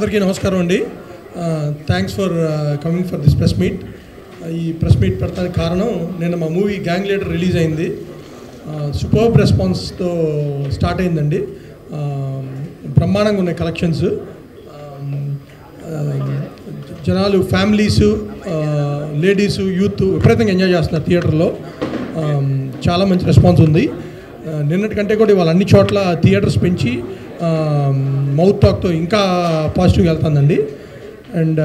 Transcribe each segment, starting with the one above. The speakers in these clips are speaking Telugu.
అందరికీ నమస్కారం అండి thanks for coming for this press meet ఈ ప్రెస్ మీట్ పెడతానికి కారణం నేను మా మూవీ గ్యాంగ్ లీడర్ రిలీజ్ అయింది సూపర్బ్ రెస్పాన్స్తో స్టార్ట్ అయిందండి Uh, బ్రహ్మాండంగా ఉన్నాయి కలెక్షన్స్ జనాలు ఫ్యామిలీసు లేడీసు యూత్ విపరీతంగా ఎంజాయ్ చేస్తున్నారు థియేటర్లో Um, చాలా మంచి రెస్పాన్స్ ఉంది Uh, నిన్నటి కంటే కూడా ఇవాళ అన్ని చోట్ల థియేటర్స్ పెంచి మౌత్ టాక్తో ఇంకా పాజిటివ్గా వెళ్తుందండి అండ్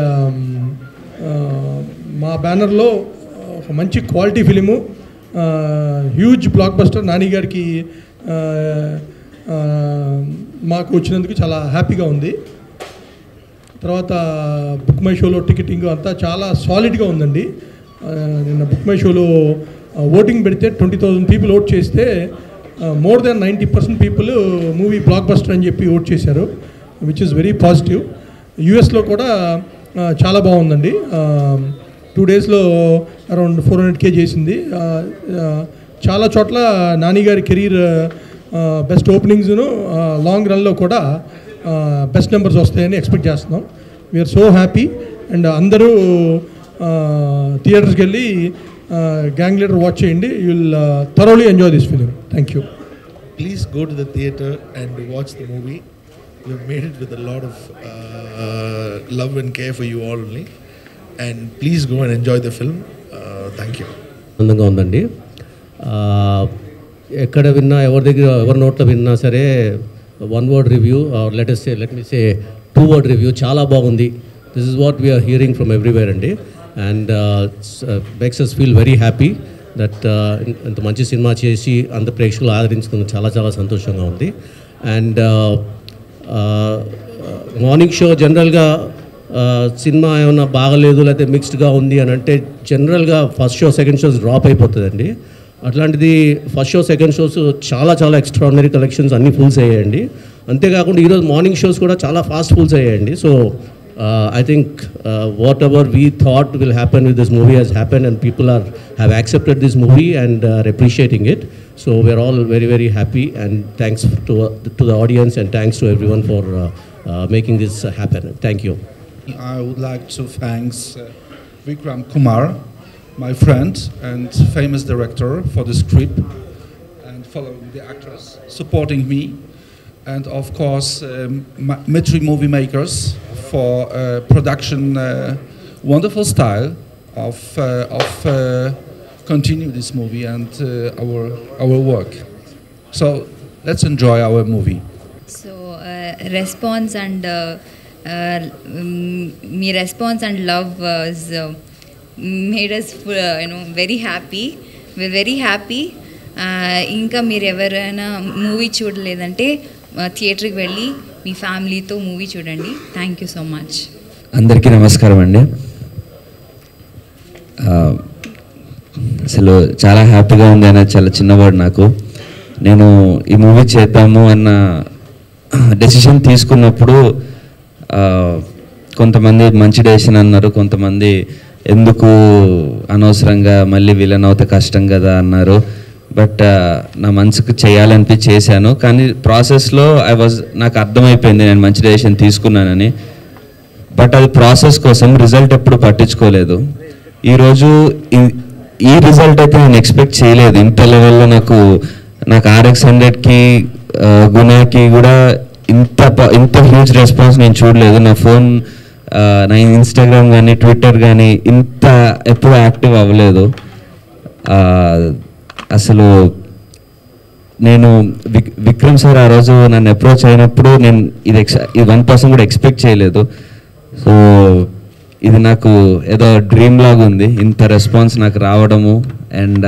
మా బ్యానర్లో ఒక మంచి quality film huge blockbuster Nani గారికి ఆ, ఆ, మాకు వచ్చినందుకు చాలా హ్యాపీగా ఉంది తర్వాత బుక్ మై షోలో టికెటింగ్ అంతా చాలా సాలిడ్గా ఉందండి ఆ, నిన్న బుక్ మై షోలో ఓటింగ్ పెడితే ట్వంటీ థౌజండ్ పీపుల్ ఓట్ చేస్తే more than ninety percent people movie blockbuster అని చెప్పి ఓట్ చేశారు విచ్ ఇస్ వెరీ పాజిటివ్ యుఎస్లో కూడా ఆ, చాలా బాగుందండి టూ డేస్లో అరౌండ్ ఫోర్ హండ్రెడ్ కే చేసింది ఆ, ఆ, చాలా చోట్ల నాని గారి కెరీర్ బెస్ట్ ఓపెనింగ్స్ను లాంగ్ రన్లో కూడా బెస్ట్ నెంబర్స్ వస్తాయని ఎక్స్పెక్ట్ చేస్తున్నాం వీఆర్ సో హ్యాపీ అండ్ అందరూ థియేటర్స్కి వెళ్ళి గ్యాంగ్ లీడర్ వాచ్ చేయండి you will thoroughly enjoy this film thank you please go to the theater and watch the movie. We've made it with a lot of uh, love and care for you all only. And please go and enjoy the film. Uh, thank you. ఆనందంగా ఉందండి ఆ, ఎక్కడ విన్నా ఎవరి దగ్గర ఎవరి నోట్లో విన్నా సరే one word review latest say let me say two word review చాలా బాగుంది this is what we're hearing from everywhere అండి and makes us feel very happy that ఇంత మంచి సినిమా చేసి అంత ప్రేక్షకులు ఆదరించుకున్న చాలా చాలా సంతోషంగా ఉంది అండ్ మార్నింగ్ షో జనరల్గా ఆ, సినిమా ఏమైనా బాగలేదు లేకపోతే మిక్స్డ్గా ఉంది అని అంటే జనరల్గా first show second shows drop అయిపోతుందండి అట్లాంటిది ఫస్ట్ షో సెకండ్ షోస్ చాలా చాలా ఎక్స్ట్రాడినరీ కలెక్షన్స్ అన్నీ ఫుల్స్ అయ్యాయండి అంతేకాకుండా ఈరోజు మార్నింగ్ షోస్ కూడా చాలా ఫాస్ట్ ఫుల్స్ అయ్యాయండి so I think whatever we thought will happen with this movie has happen and people are have accepted this movie and are appreciating it so we're all very very happy and thanks to to the audience and thanks to everyone for making this happen thank you I would like to thank uh, Vikram Kumar, my friend and famous director, for the script and following the actors, supporting me, and of course um, Ma- Mitri Movie Makers for uh, production uh, wonderful style of uh, of uh, continue this movie and uh, our our work. So let's enjoy our movie. So response and మీ response and love made us you know very happy we very happy ఇంకా మీరు ఎవరైనా మూవీ చూడలేదంటే థియేటర్కి వెళ్ళి మీ ఫ్యామిలీతో మూవీ చూడండి థ్యాంక్ యూ సో మచ్ అందరికీ నమస్కారం అండి ఆ, అసలు చాలా హ్యాపీగా ఉంది అనేది చాలా చిన్నవాడు నాకు నేను ఈ మూవీ చేద్దాము అన్న డెసిషన్ తీసుకున్నప్పుడు ఆ, కొంతమంది మంచి డెసిషన్ అన్నారు కొంతమంది ఎందుకు అనవసరంగా మళ్ళీ విలన్ అవుతే కష్టం కదా అన్నారు బట్ నా మనసుకు చేయాలనిపి చేశాను కానీ ప్రాసెస్లో ఐ వాజ్ నాకు అర్థమైపోయింది నేను మంచి డెసిషన్ తీసుకున్నానని బట్ అది ప్రాసెస్ కోసం రిజల్ట్ ఎప్పుడు పట్టించుకోలేదు ఈరోజు ఈ- ఈ రిజల్ట్ అయితే నేను ఎక్స్పెక్ట్ చేయలేదు ఇంత లెవెల్లో నాకు నాకు ఆర్ఎక్స్ హండ్రెడ్కి గుణాకి కూడా ఇంత ప- ఇంత హ్యూజ్ రెస్పాన్స్ నేను చూడలేదు నా ఫోన్ ఆ, నా ఇన్స్టాగ్రామ్ కానీ ట్విట్టర్ కానీ ఇంత ఎప్పుడు యాక్టివ్ అవ్వలేదు ఆ, అసలు నేను విక్ విక్రమ్ సార్ ఆ రోజు నన్ను అప్రోచ్ అయినప్పుడు నేను ఇది ఎక్స్ ఇది వన్ పర్సెంట్ కూడా ఎక్స్పెక్ట్ చేయలేదు సో ఇది నాకు ఏదో డ్రీమ్ లాగా ఉంది ఇంత రెస్పాన్స్ నాకు రావడము అండ్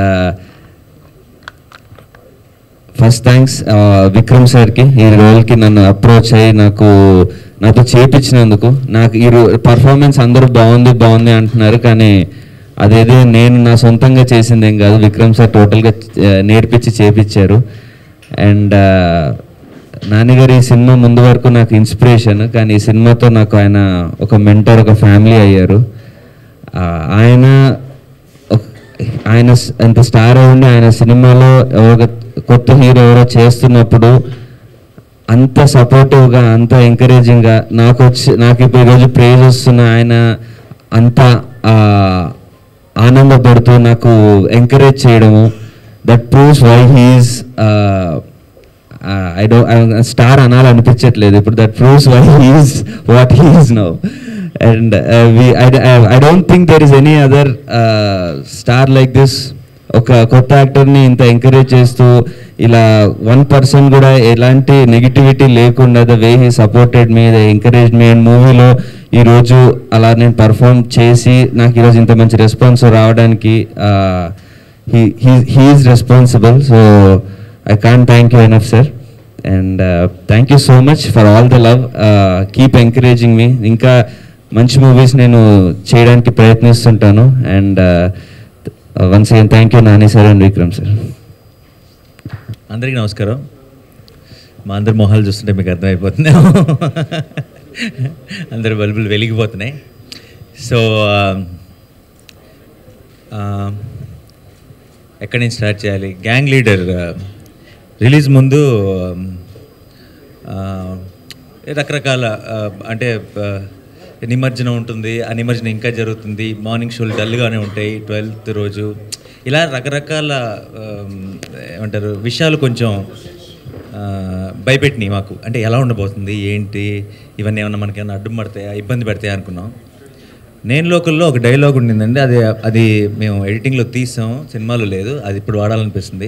ఫస్ట్ థ్యాంక్స్ విక్రమ్ సార్కి ఈ రోల్కి నన్ను అప్రోచ్ అయ్యి నాకు నాతో చేపించినందుకు నాకు ఈ పర్ఫార్మెన్స్ అందరూ బాగుంది బాగుంది అంటున్నారు కానీ అదేదో నేను నా సొంతంగా చేసింది ఏం కాదు విక్రమ్ సార్ టోటల్గా నేర్పించి చేపించారు అండ్ నాన్నగారు ఈ సినిమా ముందు వరకు నాకు ఇన్స్పిరేషన్ కానీ ఈ సినిమాతో నాకు ఆయన ఒక మెంటర్ ఒక ఫ్యామిలీ అయ్యారు ఆ, ఆయన ఒక- ఆయన స్- అంత స్టార్ అయ్యండి ఆయన సినిమాలో ఎవరో కొత్త హీరో ఎవరో చేస్తున్నప్పుడు అంత సపోర్టివ్గా అంత ఎంకరేజింగ్గా నాకు వచ్చి నాకు ఇప్పుడు ఈరోజు ప్రేజ్ వస్తున్న ఆయన అంత ఆ, ఆనందపడుతూ నాకు ఎంకరేజ్ చేయడము that proves why he's I do star అనాలనిపించట్లేదు ఇప్పుడు that proves why he's what he's now and I don't think there is any other star like this ఒక కొత్త యాక్టర్ని ఇంత ఎంకరేజ్ చేస్తూ ఇలా వన్ పర్సన్ కూడా ఎలాంటి నెగిటివిటీ లేకుండా the way he supported me the encourage me and మూవీలో ఈరోజు అలా నేను పర్ఫామ్ చేసి నాకు ఈరోజు ఇంత మంచి రెస్పాన్స్ రావడానికి he's responsible so I can thank you enough sir and thank you so much for all the love keep encouraging me ఇంకా మంచి మూవీస్ నేను చేయడానికి ప్రయత్నిస్తుంటాను and once again thank you Nani sir and Vikram sir అందరికీ నమస్కారం మా అందరి మొహాలు చూస్తుంటే మీకు అర్థమైపోతుంది అందరి బల్బులు వెలిగిపోతున్నాయి సో ఎక్కడి నుంచి స్టార్ట్ చేయాలి గ్యాంగ్ లీడర్ రిలీజ్ ముందు ఆ, రకరకాల ఆ, అంటే ఆ, నిమజ్జనం ఉంటుంది ఆ నిమజ్జనం ఇంకా జరుగుతుంది మార్నింగ్ షోలు డల్గానే ఉంటాయి ట్వెల్త్ రోజు ఇలా రకరకాల ఆ, ఏమంటారు విషయాలు కొంచెం ఆ, భయపెట్టినాయి మాకు అంటే ఎలా ఉండబోతుంది ఏంటి ఇవన్నీ ఏమన్నా మనకి ఏమన్నా అడ్డం పడతాయా ఇబ్బంది పెడతాయా అనుకున్నాం నేను లోకల్లో ఒక డైలాగ్ ఉండిందండి అది అది మేము ఎడిటింగ్లో తీసాం సినిమాలో లేదు అది ఇప్పుడు వాడాలనిపిస్తుంది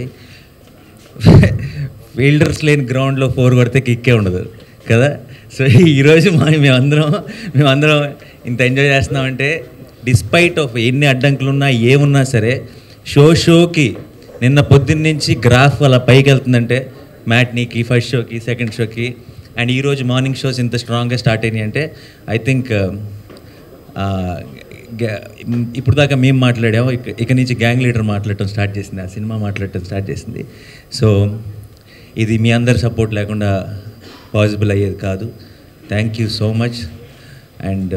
ఫీల్డర్స్ లేని గ్రౌండ్లో ఫోర్ కొడితే కిక్కే ఉండదు కదా సో ఈరోజు మా మేమందరం మేమందరం ఇంత ఎంజాయ్ చేస్తున్నామంటే డిస్పైట్ ఆఫ్ ఎన్ని అడ్డంకులు ఉన్నా ఏమున్నా సరే షో షోకి నిన్న పొద్దున్న నుంచి గ్రాఫ్ అలా పైకి వెళ్తుందంటే మ్యాట్నీకి ఫస్ట్ షోకి సెకండ్ షోకి అండ్ ఈరోజు మార్నింగ్ షోస్ ఇంత స్ట్రాంగ్గా స్టార్ట్ అయినాయి అంటే ఐ థింక్ ఆ, గ- ఇప్పుడు దాకా మేము మాట్లాడాము ఇక ఇక నుంచి గ్యాంగ్ లీడర్ మాట్లాడటం స్టార్ట్ చేసింది ఆ సినిమా మాట్లాడటం స్టార్ట్ చేసింది సో ఇది మీ అందరి సపోర్ట్ లేకుండా పాసిబుల్ అయ్యేది కాదు thank you so much and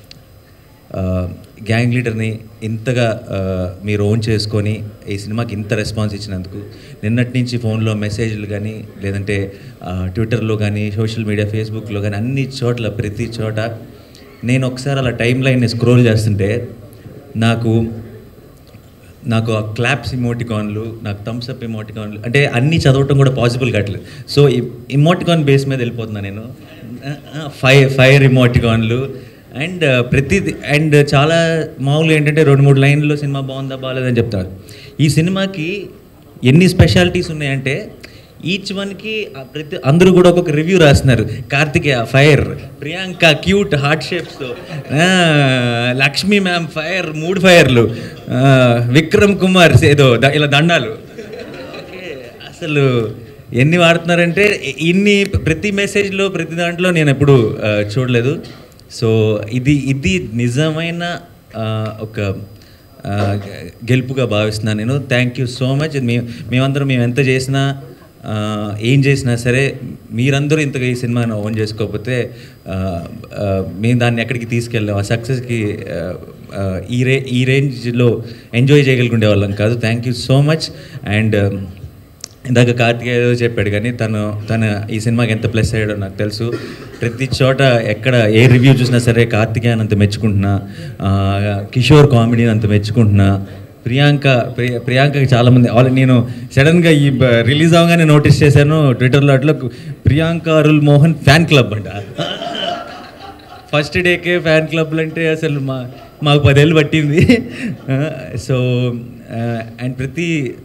gang లీడర్ని ఇంతగా ఆ, మీరు ఓన్ చేసుకొని ఈ సినిమాకి ఇంత రెస్పాన్స్ ఇచ్చినందుకు నిన్నటి నుంచి ఫోన్లో మెసేజ్లు కానీ లేదంటే ఆ, ట్విట్టర్లో కానీ సోషల్ మీడియా ఫేస్బుక్లో కానీ అన్ని చోట్ల ప్రతి చోట నేను ఒకసారి అలా టైం లైన్ని స్క్రోల్ చేస్తుంటే నాకు నాకు ఆ క్లాప్స్ ఇమోటికాన్లు నాకు థమ్స్ అప్ ఇమోటికాన్లు అంటే అన్నీ చదవటం కూడా పాసిబుల్ కావట్లేదు సో ఇమోటికాన్ బేస్ మీద వెళ్ళిపోతున్నా నేను ఫైర్ ఫైర్ ఇమోటికాన్లు అండ్ ప్రతి అండ్ చాలా మామూలుగా ఏంటంటే రెండు మూడు లైన్లో సినిమా బాగుందా బాగాలేదని చెప్తారు ఈ సినిమాకి ఎన్ని స్పెషాలిటీస్ ఉన్నాయంటే ఈచ్ వన్కి ప్రతి అందరూ కూడా ఒక్కొక్క రివ్యూ రాస్తున్నారు Karthikeya fire Priyanka cute heart shapes Lakshmi ma'am fire మూడు ఫైర్లు ఆ, విక్రమ్ కుమార్ ఏదో ద- ఇలా దండాలు ఓకే, అసలు ఎన్ని వాడుతున్నారంటే ఇ- ఇన్ని ప్రతి మెసేజ్లో ప్రతి దాంట్లో నేను ఎప్పుడు ఆ, చూడలేదు సో ఇది ఇది నిజమైన ఆ, ఒక ఆ, గె- గెలుపుగా భావిస్తున్నాను నేను థ్యాంక్ యూ సో మచ్ మేము మేమందరం మేము ఎంత చేసినా ఆ, ఏం చేసినా సరే మీరందరూ ఇంతగా ఈ సినిమాను ఓన్ చేసుకోకపోతే ఆ, ఆ, మేము దాన్ని ఎక్కడికి తీసుకెళ్ళాం ఆ సక్సెస్కి ఈ రే ఈ రేంజ్లో ఎంజాయ్ చేయగలిగే వాళ్ళం కాదు thank you so much and ఇందాక కార్తికేయ ఏదో చెప్పాడు కానీ తను తను ఈ సినిమాకి ఎంత ప్లస్ అయ్యాడో నాకు తెలుసు ప్రతి చోట ఎక్కడ ఏ రివ్యూ చూసినా సరే కార్తికేయన్ అంత మెచ్చుకుంటున్నా ఆ, కిషోర్ కామెడీని అంత మెచ్చుకుంటున్నా ప్రియాంక ప్రియ ప్రియాంకకి చాలామంది ఆల్రెడీ నేను సడన్గా ఈ రిలీజ్ అవగానే నోటీస్ చేశాను ట్విట్టర్లో అట్లా ప్రియాంక అరుల్ మోహన్ ఫ్యాన్ క్లబ్ అంట ఫస్ట్ డేకే ఫ్యాన్ క్లబ్లు అంటే అసలు మా మాకు పదేళ్ళు పట్టింది సో అండ్ ప్రతి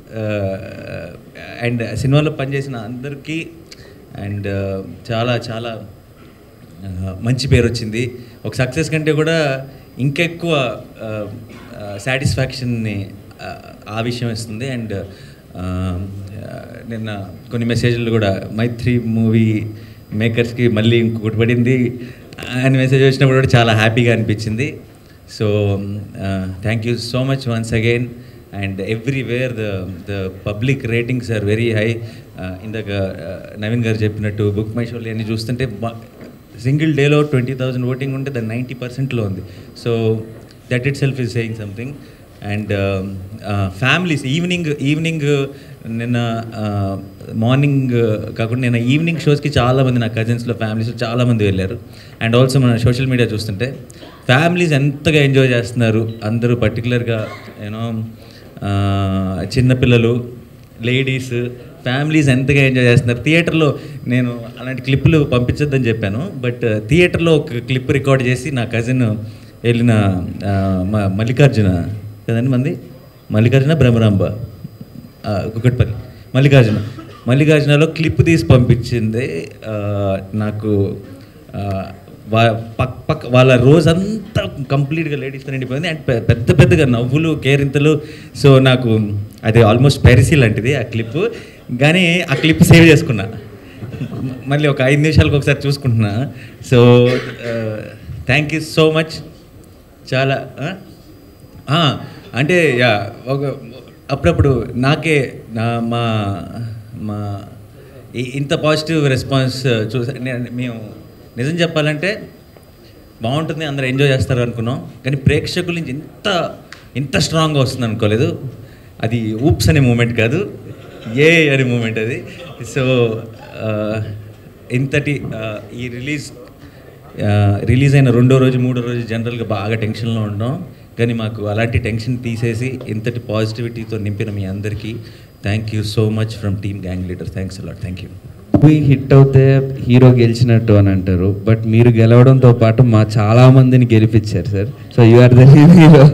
అండ్ సినిమాలో పనిచేసిన అందరికీ అండ్ చాలా చాలా ఆ, మంచి పేరు వచ్చింది ఒక సక్సెస్ కంటే కూడా ఇంకెక్కువ సాటిస్ఫాక్షన్ని ఆ విషయం ఇస్తుంది అండ్ నిన్న కొన్ని మెసేజ్లు కూడా మైత్రి మూవీ మేకర్స్కి మళ్ళీ ఇంకొకటి పడింది అని మెసేజ్ వచ్చినప్పుడు కూడా చాలా హ్యాపీగా అనిపించింది so thank you so much once again and everywhere the the public ratings are very high ఇందాక uh, నవీన్ గారు చెప్పినట్టు బుక్ మై షోలు అన్ని చూస్తుంటే సింగిల్ డేలో ట్వంటీ థౌజండ్ ఓటింగ్ ఉంటే దాని నైంటీ పర్సెంట్లో ఉంది so that itself is saying something and families evening evening నిన్న మార్నింగ్ కాకుండా నేను ఈవినింగ్ షోస్కి చాలామంది నా కజిన్స్లో ఫ్యామిలీస్ చాలామంది వెళ్ళారు అండ్ ఆల్సో మన సోషల్ మీడియా చూస్తుంటే ఫ్యామిలీస్ ఎంతగా ఎంజాయ్ చేస్తున్నారు అందరూ పర్టికులర్గా యూనో చిన్నపిల్లలు లేడీస్ ఫ్యామిలీస్ ఎంతగా ఎంజాయ్ చేస్తున్నారు థియేటర్లో నేను అలాంటి క్లిప్పులు పంపించొద్దని చెప్పాను బట్ థియేటర్లో ఒక క్లిప్ రికార్డ్ చేసి నా కజిన్ వెళ్ళిన ఆ, మా మల్లికార్జున కదండి మంది మల్లికార్జున బ్రహ్మరాంబ ఆ, కుకట్పల్లి మల్లికార్జున మల్లికార్జునలో క్లిప్ తీసి పంపించింది ఆ, నాకు ఆ, వా పక్ పక్ వాళ్ళ రోజంతా కంప్లీట్గా లేడీస్తో నిండిపోయింది అండ్ పె- పెద్ద పెద్దగా నవ్వులు కేరింతలు సో నాకు అది ఆల్మోస్ట్ పెరిసి లాంటిది ఆ క్లిప్ కానీ ఆ క్లిప్ సేవ్ చేసుకున్నా మ- మళ్ళీ ఒక ఐదు నిమిషాలకు ఒకసారి చూసుకుంటున్నా so thank you so much చాలా ఆ? ఆ, అంటే యా ఒక అప్పుడప్పుడు నాకే నా మా మా ఈ- ఇంత పాజిటివ్ రెస్పాన్స్ చూసా నేను- మేము నిజం చెప్పాలంటే బాగుంటుంది అందరూ ఎంజాయ్ చేస్తారు అనుకున్నాం కానీ ప్రేక్షకుల నుంచి ఇంత ఇంత స్ట్రాంగ్గా వస్తుంది అనుకోలేదు అది ఊప్స్ అనే మూమెంట్ కాదు ఏ అనే మూమెంట్ అది సో ఇంతటి ఆ, ఈ రిలీజ్ ఆ, రిలీజ్ అయిన రెండో రోజు మూడో రోజు జనరల్గా బాగా టెన్షన్లో ఉన్నాం కానీ మాకు అలాంటి టెన్షన్ తీసేసి ఇంతటి పాజిటివిటీతో నింపిన మీ అందరికీ thank you so much from team gang leader thanks a lot thank you movie hit అవుతే హీరో గెలిచినట్టు అని అంటారు బట్ మీరు గెలవడంతో పాటు మా చాలా మందిని గెలిపించారు sir so you are the hero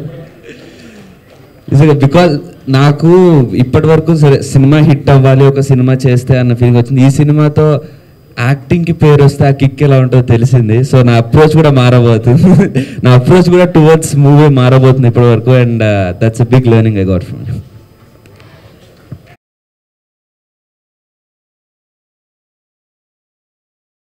because నాకు ఇప్పటి వరకు సరే సినిమా హిట్ అవ్వాలి ఒక సినిమా చేస్తే అన్న ఫీలింగ్ వచ్చింది ఈ సినిమాతో యాక్టింగ్కి పేరు వస్తే ఆ కిక్ ఎలా ఉంటుందో తెలిసింది సో నా అప్రోచ్ కూడా మారబోతుంది నా అప్రోచ్ కూడా టువర్డ్స్ మూవీ మారబోతుంది ఇప్పటి వరకు and that's a big learning I got from